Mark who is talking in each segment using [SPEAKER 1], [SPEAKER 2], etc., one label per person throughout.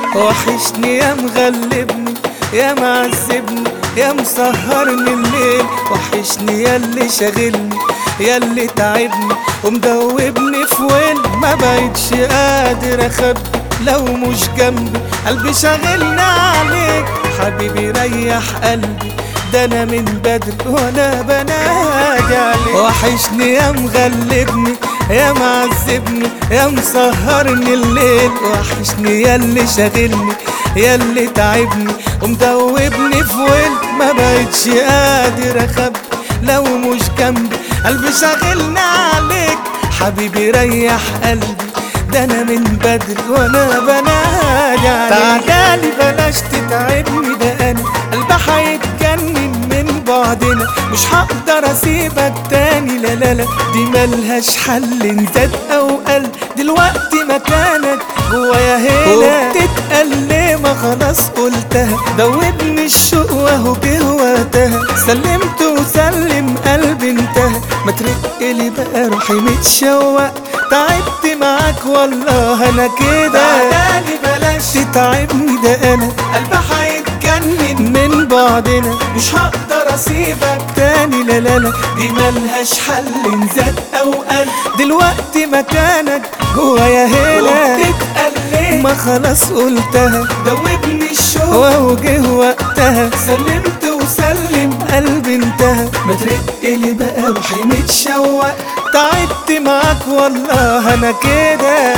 [SPEAKER 1] وحشني يا مغلبني يا معذبني يا مسهرني الليل وحشني يا اللي شاغلني يا اللي تعبني ومدوبني في وين ما بقتش قادر اخبي لو مش جنبي قلبي شاغلني عليك حبيبي ريح قلبي ده انا من بدري وانا بنادي عليك وحشني يا مغلبني يا معذبني يا مسهرني الليل وحشني يا اللي شاغلني يا اللي تعبني ومدوبني في ويل ما بقتش قادر اخبي لو مش جنبي قلبي شاغلني عليك حبيبي ريح قلبي ده انا من بدري وانا بنادي عليك تعالي بلاش تتعبني ده انا قلبي هيتجنن من بعدنا مش هقدر اسيبك تاني لا لا لا دي ملهاش حل إن زاد او قل دلوقتي مكانك جوايا هنا وبتتقل ليه ما خلاص قلتها دوبني الشوق واهو جه وقتها سلمت وسلم قلبي انتهى ما ترقلي بقى روحي متشوق تعبت معاك والله انا كده تعالي بلاش تتعبني ده انا قلبي هيتجنن من بعدنا مش هقدر اسيبك تاني لا لا لا دي ملهاش حل إن زاد او قل دلوقتي مكانك جوايا هنا وبتتقل ليه ما خلاص قلتها دوبني الشوق وهو جه وقتها سلمت وسلم قلبي انتهى ما ترقلي بقى روحي متشوق تعبت معاك والله انا كده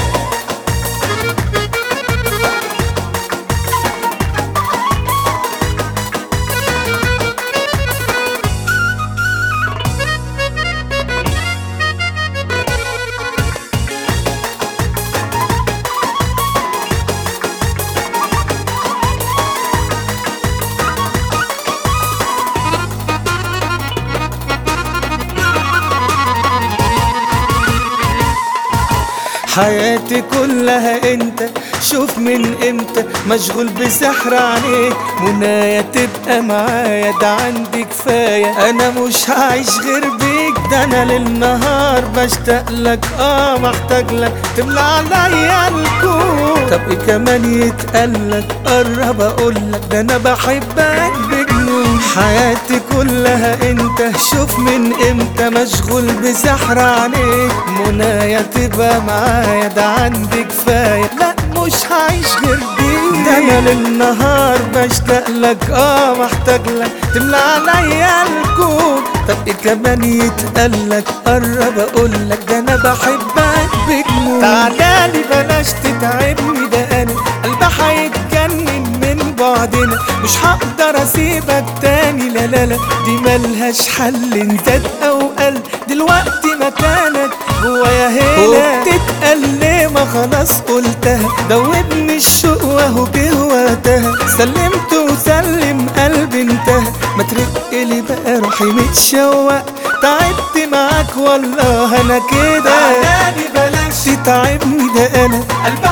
[SPEAKER 1] حياتي كلها انت شوف من امتى مشغول بسحر عليك منايا تبقى معايا ده عندي كفاية انا مش هعيش غير بيك ده انا للنهار بشتاق لك اه محتاج لك تملى عليا الكون طب ايه كمان يتقالك قرب اقولك ده انا بحبك بجنون حياتي كلها انت شوف من امتى مشغول بسحر عليك منايا تبقى معايا ده عندي كفاية لا مش هعيش غير بيك ده انا للنهار بشتاق لك اه محتاج لك تملى عليا الكون طب ايه كمان يتقالك قرب اقولك ده انا بحبك بجنون تعالالي بلاش تتعبني ده انا قلبي هيتجنن من بعدنا مش هقدر اسيبك تاني لا لا لا دي ملهاش حل إن زاد او قل دلوقتي مكانك جوايا هنا وبتتقل ليه ما خلاص قلتها دوبني الشوق واهو جه وقتها سلمت وسلم قلبي انتهى ما ترقلي بقى روحي متشوق تعبت معاك والله انا كده تعالي بلاش تتعبني ده انا قلبي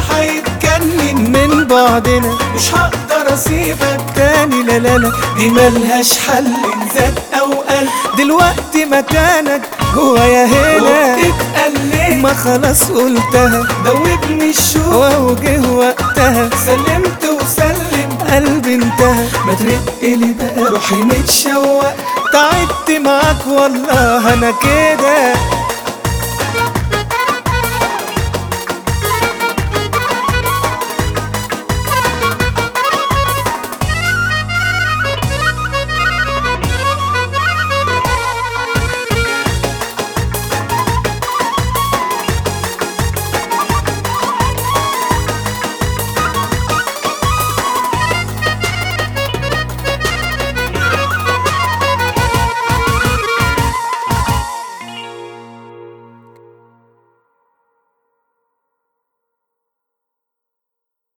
[SPEAKER 1] هيتجنن من بعدنا مش هقدر اسيبك تاني لا لا لا دي ملهاش حل إن زاد او قل دلوقتي مكانك جوايا هنا وبتتقل ليه ما خلاص قلتها دوبني الشوق وهو جه وقتها سلمت وسلم قلبي انتهى ما ترقلي بقى روحي متشوق تعبت معاك والله انا كده